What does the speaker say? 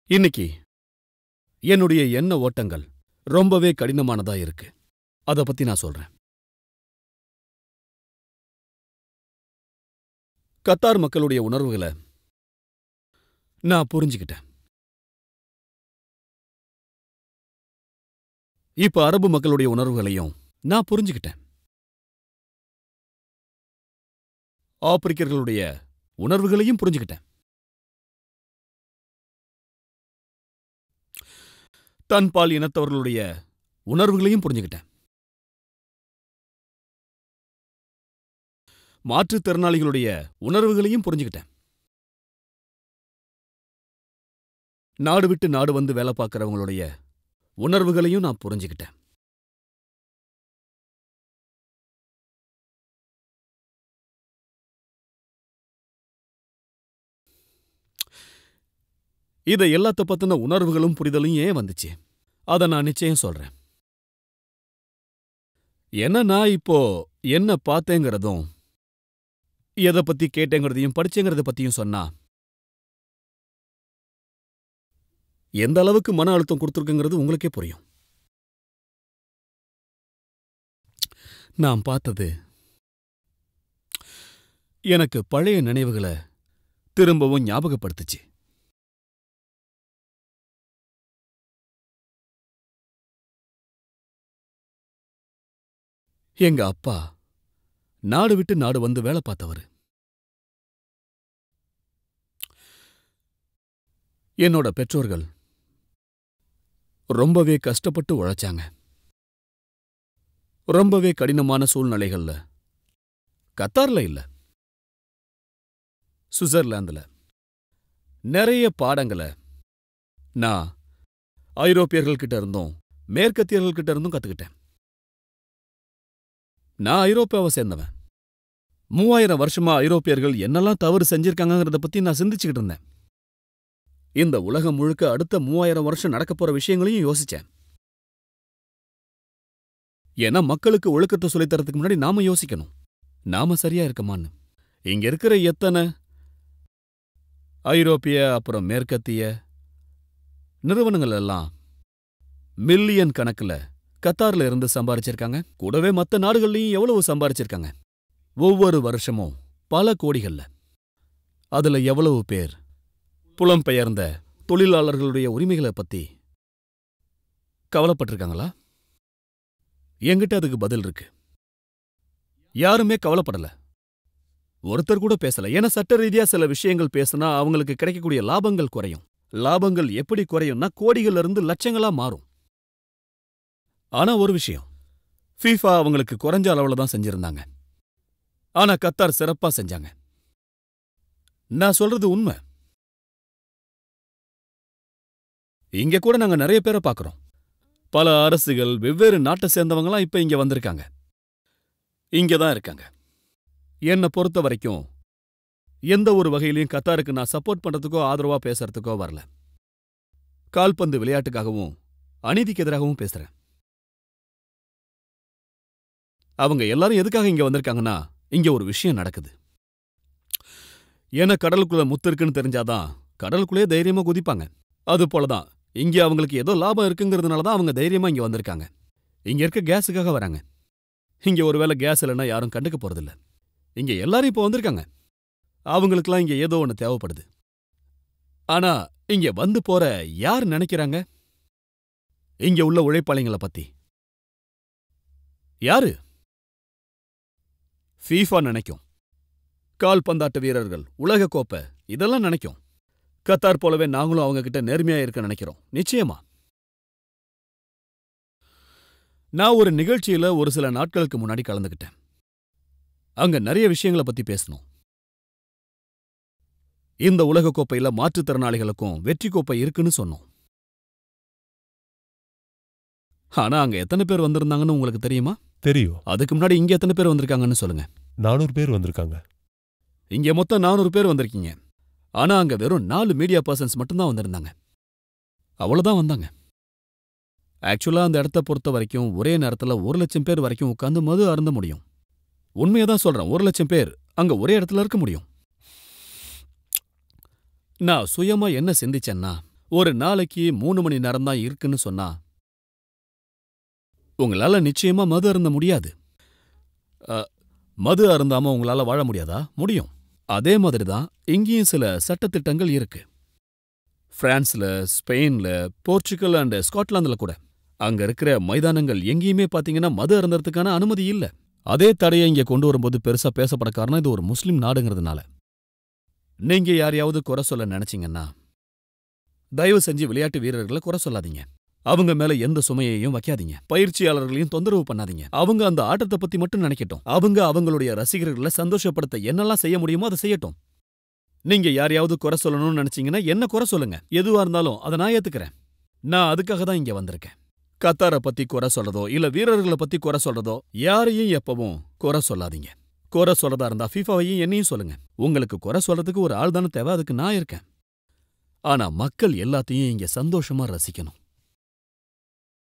இன்னைக்கு என்னுடைய எண்ண ஓட்டங்கள் ரொம்பவே கடினமானதா இருக்கு அத பத்தி நான் சொல்றேன் கத்தார் மக்களுடைய உணர்வுகளை நான் புரிஞ்சுக்கிட்டேன் இப்ப அரபு மக்களுடைய உணர்வுகளையும் நான் புரிஞ்சுக்கிட்டேன் ஆப்பிரிக்கர்களுடைய உணர்வுகளையும் புரிஞ்சுக்கிட்டேன் தன்பால் இனத்தவர்களுடைய உணர்வுகளையும் புரிஞ்சுக்கிட்டேன் மாற்றுத்திறனாளிகளுடைய உணர்வுகளையும் புரிஞ்சுக்கிட்டேன் நாடு விட்டு நாடு வந்து வேலை பார்க்கறவங்களுடைய உணர்வுகளையும் நான் புரிஞ்சுக்கிட்டேன் இதை எல்லாத்த பத்தின உணர்வுகளும் புரிதலும் ஏன் வந்துச்சு அதை நான் நிச்சயம் சொல்றேன் என்ன நான் இப்போ என்ன பார்த்தேங்கிறதும் எதை பத்தி கேட்டேங்கிறதையும் படிச்சேங்கிறத பத்தியும் சொன்னா எந்த அளவுக்கு மன அழுத்தம் கொடுத்துருக்குங்கிறது உங்களுக்கே புரியும் நான் பார்த்தது எனக்கு பழைய நினைவுகளை திரும்பவும் ஞாபகப்படுத்துச்சு எங்க அப்பா நாடு விட்டு நாடு வந்து வேலை பார்த்தவர் என்னோட பெற்றோர்கள் ரொம்பவே கஷ்டப்பட்டு உழைச்சாங்க ரொம்பவே கடினமான சூழ்நிலைகள்ல கத்தார்ல இல்ல சுவிட்சர்லாந்துல நிறைய பாடங்களை நான் ஐரோப்பியர்கள் கிட்ட இருந்தும் மேற்கத்தியர்கள் கிட்ட இருந்தும் கத்துக்கிட்டேன் நான் ஐரோப்பாவை சேர்ந்தவன் மூவாயிரம் வருஷமா ஐரோப்பியர்கள் என்னெல்லாம் தவறு செஞ்சிருக்காங்கங்கிறத பத்தி நான் சிந்திச்சுக்கிட்டு இருந்தேன் இந்த உலகம் முழுக்க அடுத்த மூவாயிரம் வருஷம் நடக்க போற விஷயங்களையும் யோசிச்சேன் ஏன்னா மக்களுக்கு ஒழுக்கத்தை சொல்லித் தரதுக்கு முன்னாடி நாம யோசிக்கணும் நாம சரியா இருக்கமான்னு இங்க இருக்கிற எத்தனை ஐரோப்பிய அப்புறம் மேற்கத்திய நிறுவனங்கள் எல்லாம் மில்லியன் கணக்குல கத்தார்ல இருந்து சம்பாரிச்சிருக்காங்க கூடவே மத்த நாடுகள்லயும் எவ்வளவு சம்பாரிச்சிருக்காங்க ஒவ்வொரு வருஷமும் பல கோடிகள்ல அதுல எவ்வளவு பேர் புலம்பெயர்ந்த தொழிலாளர்களுடைய உரிமைகளை பத்தி கவலைப்பட்டிருக்காங்களா என்கிட்ட அதுக்கு பதில் இருக்கு யாருமே கவலைப்படல ஒருத்தர் கூட பேசல ஏன்னா சட்ட ரீதியா சில விஷயங்கள் பேசினா அவங்களுக்கு கிடைக்கக்கூடிய லாபங்கள் குறையும் லாபங்கள் எப்படி குறையும்னா கோடிகள்ல இருந்து லட்சங்களா மாறும் ஆனா ஒரு விஷயம் ஃபீஃபா அவங்களுக்கு குறைஞ்ச அளவுல தான் செஞ்சிருந்தாங்க ஆனா கத்தார் சிறப்பா செஞ்சாங்க நான் சொல்றது உண்மை இங்க கூட நாங்க நிறைய பேரை பார்க்கறோம் பல அரசுகள் வெவ்வேறு நாட்டை சேர்ந்தவங்களாம் இப்ப இங்க வந்திருக்காங்க இங்க தான் இருக்காங்க என்னை பொறுத்த வரைக்கும் எந்த ஒரு வகையிலையும் கத்தாருக்கு நான் சப்போர்ட் பண்றதுக்கோ ஆதரவா பேசுறதுக்கோ வரல கால்பந்து விளையாட்டுக்காகவும் அநீதிக்கு எதிராகவும் பேசுறேன் அவங்க எல்லாரும் எதுக்காக இங்க வந்திருக்காங்கன்னா இங்க ஒரு விஷயம் நடக்குது ஏன்னா கடலுக்குள்ள முத்து இருக்குன்னு தெரிஞ்சாதான் கடலுக்குள்ளே தைரியமா குதிப்பாங்க அது போலதான் இங்க அவங்களுக்கு ஏதோ லாபம் இருக்குங்கிறதுனால தான் அவங்க தைரியமா இங்க வந்திருக்காங்க இங்க இருக்க கேஸுக்காக வராங்க இங்க ஒருவேளை கேஸ் இல்லைன்னா யாரும் கண்டுக்க போறதில்ல இங்க எல்லாரும் இப்போ வந்திருக்காங்க அவங்களுக்குலாம் இங்க ஏதோ ஒன்று தேவைப்படுது ஆனா இங்க வந்து போற யார் நினைக்கிறாங்க இங்க உள்ள உழைப்பாளிங்களை பத்தி யாரு ஃபீஃபா நினைக்கும் கால்பந்தாட்ட வீரர்கள் உலக கோப்பை இதெல்லாம் நினைக்கும் கத்தார் போலவே நாங்களும் அவங்க கிட்ட நேர்மையா இருக்க நினைக்கிறோம் நிச்சயமா நான் ஒரு நிகழ்ச்சியில ஒரு சில நாட்களுக்கு முன்னாடி கலந்துக்கிட்டேன் அங்க நிறைய விஷயங்களை பத்தி பேசணும் இந்த உலக கோப்பையில மாற்றுத்திறனாளிகளுக்கும் வெற்றி கோப்பை இருக்குன்னு சொன்னோம் ஆனா அங்க எத்தனை பேர் வந்திருந்தாங்கன்னு உங்களுக்கு தெரியுமா தெரியும் அதுக்கு முன்னாடி இங்க எத்தனை பேர் வந்திருக்காங்கன்னு சொல்லுங்க நானூறு பேர் வந்திருக்காங்க இங்க மொத்தம் நானூறு பேர் வந்திருக்கீங்க ஆனா அங்க வெறும் நாலு மீடியா பர்சன்ஸ் மட்டும்தான் வந்திருந்தாங்க அவ்வளவுதான் வந்தாங்க ஆக்சுவலா அந்த இடத்த பொறுத்த வரைக்கும் ஒரே நேரத்துல ஒரு லட்சம் பேர் வரைக்கும் உட்காந்து மது அருந்த முடியும் உண்மையை தான் சொல்றேன் ஒரு லட்சம் பேர் அங்க ஒரே இடத்துல இருக்க முடியும் நான் சுயமா என்ன சிந்திச்சேன்னா ஒரு நாளைக்கு மூணு மணி நேரம் தான் இருக்குன்னு சொன்னா உங்களால நிச்சயமா மது அருந்த முடியாது அ, மது அருந்தாம உங்களால வாழ முடியாதா முடியும் அதே மாதிரி தான் இங்கேயும் சில சட்டத்திட்டங்கள் இருக்கு பிரான்ஸ்ல ஸ்பெயின்ல போர்ச்சுகல் அண்ட் ஸ்காட்லாந்துல கூட அங்க இருக்கிற மைதானங்கள் எங்கேயுமே பாத்தீங்கன்னா மது அருந்தறதுக்கான அனுமதி இல்ல அதே தடையை இங்க கொண்டு வரும்போது பெருசா பேசப்பட காரணம் இது ஒரு முஸ்லிம் நாடுங்கிறதுனால நீங்க யாரையாவது குறை சொல்ல நினைச்சீங்கன்னா தயவு செஞ்சு விளையாட்டு வீரர்களை குறை சொல்லாதீங்க அவங்க மேல எந்த சுமையையும் வைக்காதீங்க பயிற்சியாளர்களையும் தொந்தரவு பண்ணாதீங்க அவங்க அந்த ஆட்டத்தை பத்தி மட்டும் நினைக்கட்டும் அவங்க அவங்களுடைய ரசிகர்களை சந்தோஷப்படுத்த என்னெல்லாம் செய்ய முடியுமோ அதை செய்யட்டும் நீங்க யாரையாவது குறை சொல்லணும்னு நினைச்சீங்கன்னா என்ன குறை சொல்லுங்க எதுவா இருந்தாலும் அதை நான் ஏத்துக்கிறேன் நான் அதுக்காக தான் இங்க வந்திருக்கேன் கத்தாரை பத்தி குறை சொல்றதோ இல்ல வீரர்களை பத்தி குறை சொல்றதோ யாரையும் எப்பவும் குறை சொல்லாதீங்க குறை சொல்றதா இருந்தா ஃபீஃபாவையும் என்னையும் சொல்லுங்க உங்களுக்கு குறை சொல்றதுக்கு ஒரு ஆள் தானே தேவை அதுக்கு நான் இருக்கேன் ஆனா மக்கள் எல்லாத்தையும் இங்க சந்தோஷமா ரசிக்கணும்